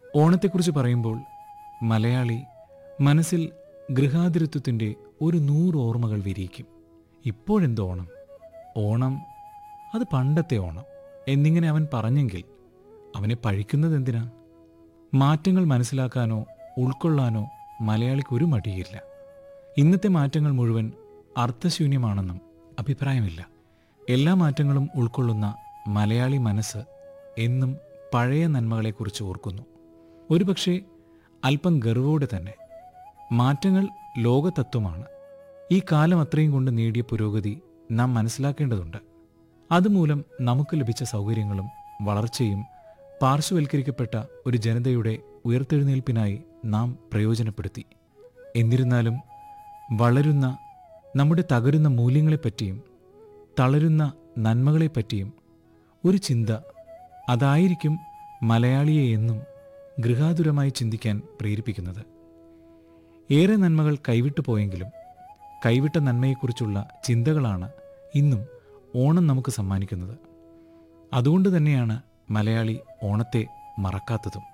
ഓണത്തെക്കുറിച്ച് പറയുമ്പോൾ മലയാളി മനസ്സിൽ ഗൃഹാതിരത്വത്തിൻ്റെ ഒരു നൂറ് ഓർമ്മകൾ വിരിയിക്കും ഇപ്പോഴെന്തോ ഓണം ഓണം അത് പണ്ടത്തെ ഓണം എന്നിങ്ങനെ അവൻ പറഞ്ഞെങ്കിൽ അവനെ പഴിക്കുന്നത് എന്തിനാ മാറ്റങ്ങൾ മനസ്സിലാക്കാനോ ഉൾക്കൊള്ളാനോ മലയാളിക്ക് ഒരു മടിയില്ല ഇന്നത്തെ മാറ്റങ്ങൾ മുഴുവൻ അർത്ഥശൂന്യമാണെന്നും അഭിപ്രായമില്ല എല്ലാ മാറ്റങ്ങളും ഉൾക്കൊള്ളുന്ന മലയാളി മനസ്സ് എന്നും പഴയ നന്മകളെക്കുറിച്ച് ഓർക്കുന്നു ഒരുപക്ഷെ അല്പം ഗർവോടെ തന്നെ മാറ്റങ്ങൾ ലോകതത്വമാണ് ഈ കാലം അത്രയും കൊണ്ട് നേടിയ പുരോഗതി നാം മനസ്സിലാക്കേണ്ടതുണ്ട് അതുമൂലം നമുക്ക് ലഭിച്ച സൗകര്യങ്ങളും വളർച്ചയും പാർശ്വവൽക്കരിക്കപ്പെട്ട ഒരു ജനതയുടെ ഉയർത്തെഴുന്നേൽപ്പിനായി നാം പ്രയോജനപ്പെടുത്തി എന്നിരുന്നാലും വളരുന്ന നമ്മുടെ തകരുന്ന മൂല്യങ്ങളെപ്പറ്റിയും തളരുന്ന നന്മകളെപ്പറ്റിയും ഒരു ചിന്ത അതായിരിക്കും മലയാളിയെ എന്നും ഗൃഹാതുരമായി ചിന്തിക്കാൻ പ്രേരിപ്പിക്കുന്നത് ഏറെ നന്മകൾ കൈവിട്ടു പോയെങ്കിലും കൈവിട്ട നന്മയെക്കുറിച്ചുള്ള ചിന്തകളാണ് ഇന്നും ഓണം നമുക്ക് സമ്മാനിക്കുന്നത് അതുകൊണ്ട് തന്നെയാണ് മലയാളി ഓണത്തെ മറക്കാത്തതും